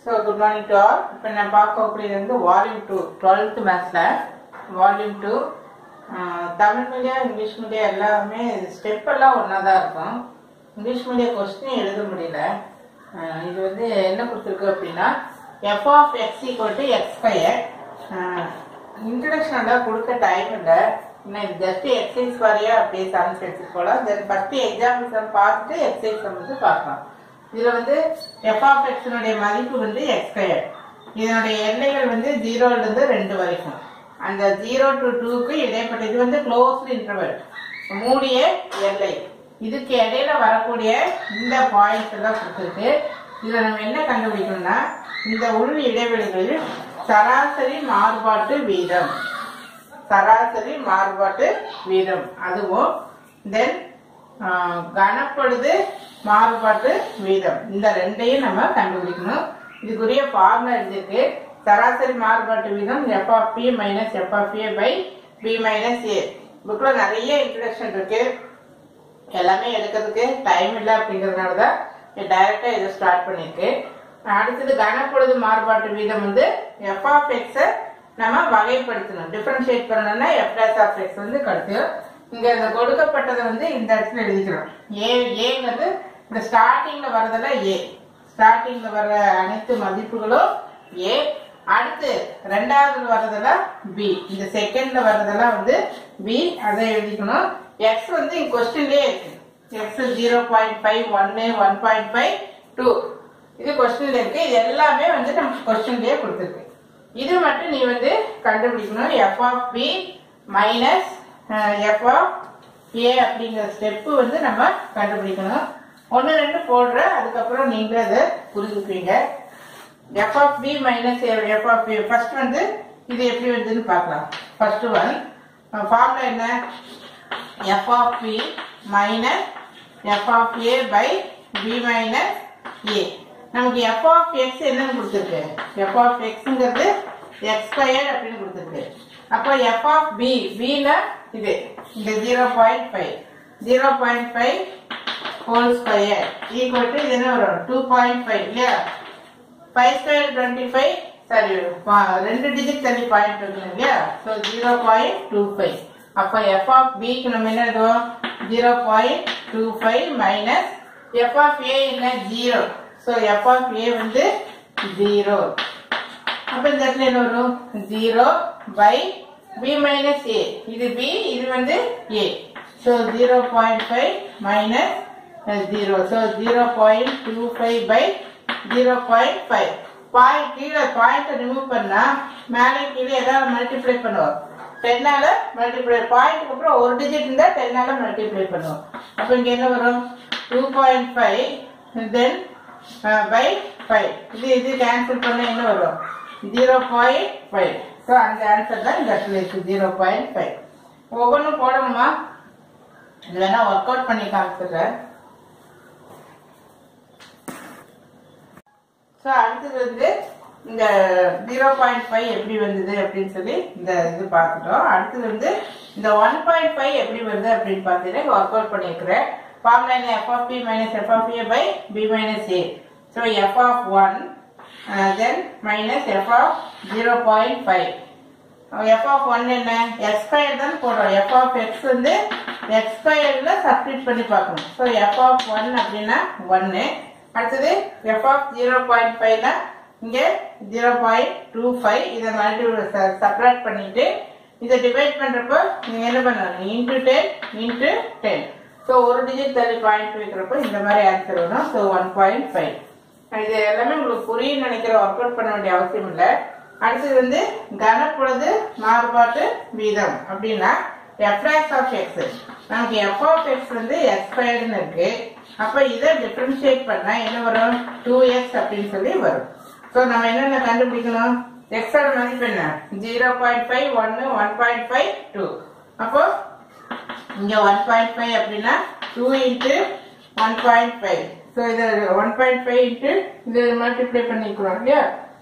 so good morning to all இப்போ நான் பார்க்கக்கூடியது வந்து வால்யூம் டூ டுவெல்த் மேத்ஸில் volume two Tamil medium English medium எல்லாமே ஸ்டெப் எல்லாம் ஒன்றா தான் இருக்கும் இங்கிலீஷ் மீடியம் கொஸ்டின் எழுத முடியல அஹ் இது வந்து என்ன கொடுத்துருக்கு அப்படின்னா F of X equal to X square introduction எல்லாம் கொடுக்க டைம் இல்லை இன்னும் இது ஜஸ்ட் எக்ஸசைஸ் வரையா அப்படியே சம்ஸ் எடுத்துட்டு போகலாம் தென் ஃபஸ்ட்டு எக்ஸாம்பிள் சம் பார்த்துட்டு எக்ஸசைஸ் சம் வந்து பார்க்கலாம் இதுல வந்து எஃப் ஆஃப் எக்ஸினுடைய மதிப்பு வந்து எக்ஸ் ஸ்கொயர் இதனுடைய எல்லைகள் வந்து ஜீரோல இருந்து ரெண்டு வரைக்கும் அந்த ஜீரோ டு டூக்கு இடைப்பட்ட இது வந்து க்ளோஸ்டு இன்டர்வல் மூடிய எல்லை இதுக்கு இடையில வரக்கூடிய இந்த பாயிண்ட்ஸ் எல்லாம் கொடுத்துருக்கு இதுல நம்ம என்ன கண்டுபிடிக்கணும்னா இந்த உள் இடைவெளிகளில் சராசரி மாறுபாட்டு வீதம் சராசரி மாறுபாட்டு வீதம் அதுவும் தென் கனப்படுது மாறுபாட்டு வீதம் இந்த ரெண்டையும் நம்ம கண்டுபிடிக்கணும் இதுக்குரிய ஃபார்முலா எழுதிருக்கு சராசரி மாறுபாட்டு வீதம் F of B minus F of A by B minus A புக்கில் நிறைய இன்ட்ரடக்ஷன் இருக்கு எல்லாமே எடுக்கிறதுக்கு டைம் இல்லை அப்படிங்கிறதுனால தான் டைரக்டா இதை ஸ்டார்ட் பண்ணியிருக்கு அடுத்தது கனப்பொழுது மாறுபாட்டு வீதம் வந்து எஃப் ஆஃப் எக்ஸை நம்ம வகைப்படுத்தணும் டிஃபரன்ஷியேட் பண்ணணும்னா எஃப் டேஸ் ஆஃப் எக்ஸ் வந்து கிடைக்கும் இங்க இந்த கொடுக்கப்பட்டதை வந்து இந்த இடத்துல எழுதிக்கிறோம் ஏ ஏங்கிறது இந்த ஸ்டார்டிங்ல வர்றதெல்லாம் ஏ ஸ்டார்டிங்ல வர்ற அனைத்து மதிப்புகளும் ஏ அடுத்து ரெண்டாவது வர்றதெல்லாம் பி இந்த செகண்ட்ல வர்றதெல்லாம் வந்து பி அதை எழுதிக்கணும் எக்ஸ் வந்து இங்க கொஸ்டின்லயே இருக்கு எக்ஸ் ஜீரோ பாயிண்ட் ஃபைவ் ஒன்னு ஒன் பாயிண்ட் ஃபைவ் டூ இது கொஸ்டின்ல இருக்கு இது எல்லாமே வந்து நமக்கு கொஸ்டின்லயே கொடுத்துருக்கு இது மட்டும் நீ வந்து கண்டுபிடிக்கணும் F of B minus F of A அப்படிங்கிற ஸ்டெப்பு வந்து நம்ம கண்டுபிடிக்கணும் ஒன்று ரெண்டு போடுற அதுக்கப்புறம் நீங்களே அதை புரிஞ்சுப்பீங்க F of B minus F of A first வந்து இது எப்படி வருதுன்னு பார்க்கலாம் ஃபர்ஸ்ட் ஒன் ஃபார்முலா என்ன F of B minus F of A by B minus A நமக்கு எஃப் ஆஃப் எக்ஸ் என்னன்னு கொடுத்துருக்கு எஃப் ஆஃப் எக்ஸ்ங்கிறது எக்ஸ் ஸ்கொயர் அப்படின்னு கொடுத்துருக்கு அப்போ எஃப் ஆஃப் பி பில இது இந்த zero point five zero point five whole square equal to இது என்ன வரும் டூ பாயிண்ட் ஃபைவ் இல்லையா five square twenty five sorry ரெண்டு டிஜிட் தள்ளி பாயிண்ட் இருக்கணும் இல்லையா so zero point two five அப்போ எஃப் ஆஃப் பிக்கு நம்ம என்ன எழுதுவோம் zero point two five minus F of A என்ன zero so F of A வந்து ஜீரோ அப்போ இந்த இடத்துல என்ன வரும் zero by B minus A இது பி இது வந்து A so zero point five minus zero so zero point two five by zero point five point கீழே பாயிண்ட் ரிமூவ் பண்ணா மேலே கீழே ஏதாவது மல்டிப்ளை பண்ணுவோம் டென்னால மல்டிப்ளை பாயிண்ட்க்கு அப்புறம் ஒரு டிஜிட் இருந்தால் டென்னால மல்டிப்ளை பண்ணுவோம் அப்போ இங்கே என்ன வரும் two point five then by five இது இது கேன்சல் பண்ண என்ன வரும் ஜீரோ பாயிண்ட் ஃபைவ் ஸோ அந்த ஆன்சர் தான் இந்த இடத்துல இருக்கு ஜீரோ பாயிண்ட் ஃபைவ் ஒவ்வொன்றும் போடணுமா இது வேணா ஒர்க் அவுட் பண்ணி காமிச்சிடுறேன் ஸோ அடுத்தது வந்து இந்த ஜீரோ பாயிண்ட் ஃபைவ் எப்படி வந்தது அப்படின்னு சொல்லி இந்த இது பார்த்துட்டோம் அடுத்தது வந்து இந்த ஒன் பாயிண்ட் ஃபைவ் எப்படி வருது அப்படின்னு பார்த்தீங்கன்னா ஒர்க் அவுட் பண்ணியிருக்கிறேன் ஃபார்முலா என்ன F of B minus F of A by B minus A so F of one then minus F of zero point five F of one என்ன X square தான் போடுறோம் F of X வந்து X ஸ்கொயர்ல substitute பண்ணி பார்க்கணும் so F of one அப்படின்னா ஒன்னு அடுத்தது எஃப் ஆஃப் ஜீரோ பாயிண்ட் ஃபைவ்னா இங்கே ஜீரோ பாயிண்ட் டூ ஃபைவ் இதை மல்டி சப்ராக்ட் பண்ணிட்டு இதை டிவைட் பண்றப்போ நீங்க என்ன பண்ணணும் into ten into ten so ஒரு டிஜிட் தள்ளி பாயிண்ட் வைக்கிறப்போ இந்த மாதிரி ஆன்சர் வரும் ஸோ ஒன் பாயிண்ட் ஃபைவ் இது எல்லாமே உங்களுக்கு புரியும் நினைக்கிற ஒர்க் அவுட் பண்ண வேண்டிய அவசியம் இல்லை அடுத்தது வந்து கனப்பொழுது மாறுபாட்டு வீதம் அப்படின்னா எஃப்ராக்ஸ் ஆஃப் எக்ஸ் நமக்கு எஃப் ஆஃப் எக்ஸ் வந்து எக்ஸ் ஸ்கொயர்னு இருக்கு அப்ப இதை டிஃபரன்ஷியேட் பண்ணா என்ன வரும் டூ எக்ஸ் அப்படின்னு சொல்லி வரும் ஸோ நம்ம என்னென்ன கண்டுபிடிக்கணும் எக்ஸோட மதிப்பு என்ன ஜீரோ பாயிண்ட் ஃபைவ் ஒன்னு ஒன் பாயிண்ட் ஃபைவ் டூ அப்போ இங்க ஒன் பாயிண்ட் ஃபைவ் அப்படின்னா two into one point five so இதை ஒன் பாயிண்ட் ஃபைவ் இன்ட்டு இதை மல்டிப்ளை பண்ணிக்கிறோம் இல்லையா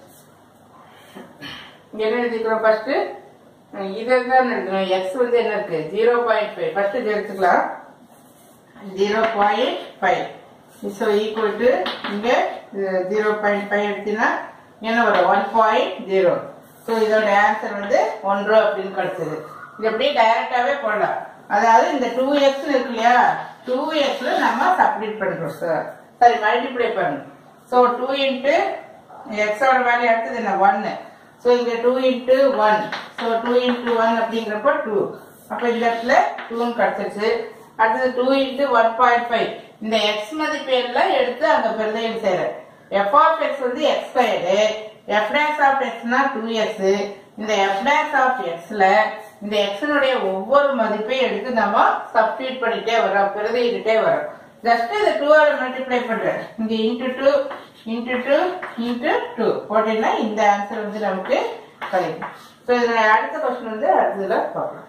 இங்க என்ன எழுதிக்கிறோம் ஃபர்ஸ்ட் இதை தான் எழுதணும் எக்ஸ் வந்து என்ன இருக்கு ஜீரோ பாயிண்ட் ஃபைவ் ஃபர்ஸ்ட் இது எடுத்துக்கலாம் zero point five so equal to இங்கே ஜீரோ பாயிண்ட் ஃபைவ் எடுத்தீங்கன்னா என்ன வரும் ஒன் பாயிண்ட் ஜீரோ ஸோ இதோட ஆன்சர் வந்து ஒன்று அப்படின்னு கிடைச்சது இது அப்படியே டைரக்டாவே போடலாம் அதாவது இந்த டூ எக்ஸ் இருக்கு இல்லையா டூ எக்ஸ்ல நம்ம சப்மிட் பண்றோம் சார் சரி மல்டிப்ளை பண்ணணும் ஸோ டூ இன்ட்டு எக்ஸோட வேல்யூ அடுத்தது என்ன ஒன்னு ஸோ இங்க two into one so two into one அப்படிங்கிறப்ப டூ அப்போ இந்த இடத்துல டூன்னு கிடச்சிருச்சு அடுத்தது two into one point five இந்த எக்ஸ் மதிப்பெல்லாம் எடுத்து அங்கே பிரதயம் செய்யறேன் எஃப் ஆஃப் எக்ஸ் வந்து X squared F dash of எக்ஸ்னா டூ எக்ஸ் இந்த எஃப் டேஸ் ஆஃப் எக்ஸ்ல இந்த எக்ஸினுடைய ஒவ்வொரு மதிப்பையும் எடுத்து நம்ம சப்ஸ்டியூட் பண்ணிட்டே வரோம் பிரதியிட்டே வரோம் ஜஸ்ட் இந்த டூவால மல்டிப்ளை பண்றேன் இங்க into two into two into two போட்டீங்கன்னா இந்த ஆன்சர் வந்து நமக்கு கிடைக்கும் ஸோ இதோட அடுத்த கொஸ்டின் வந்து அடுத்ததுல பார்க்கலாம்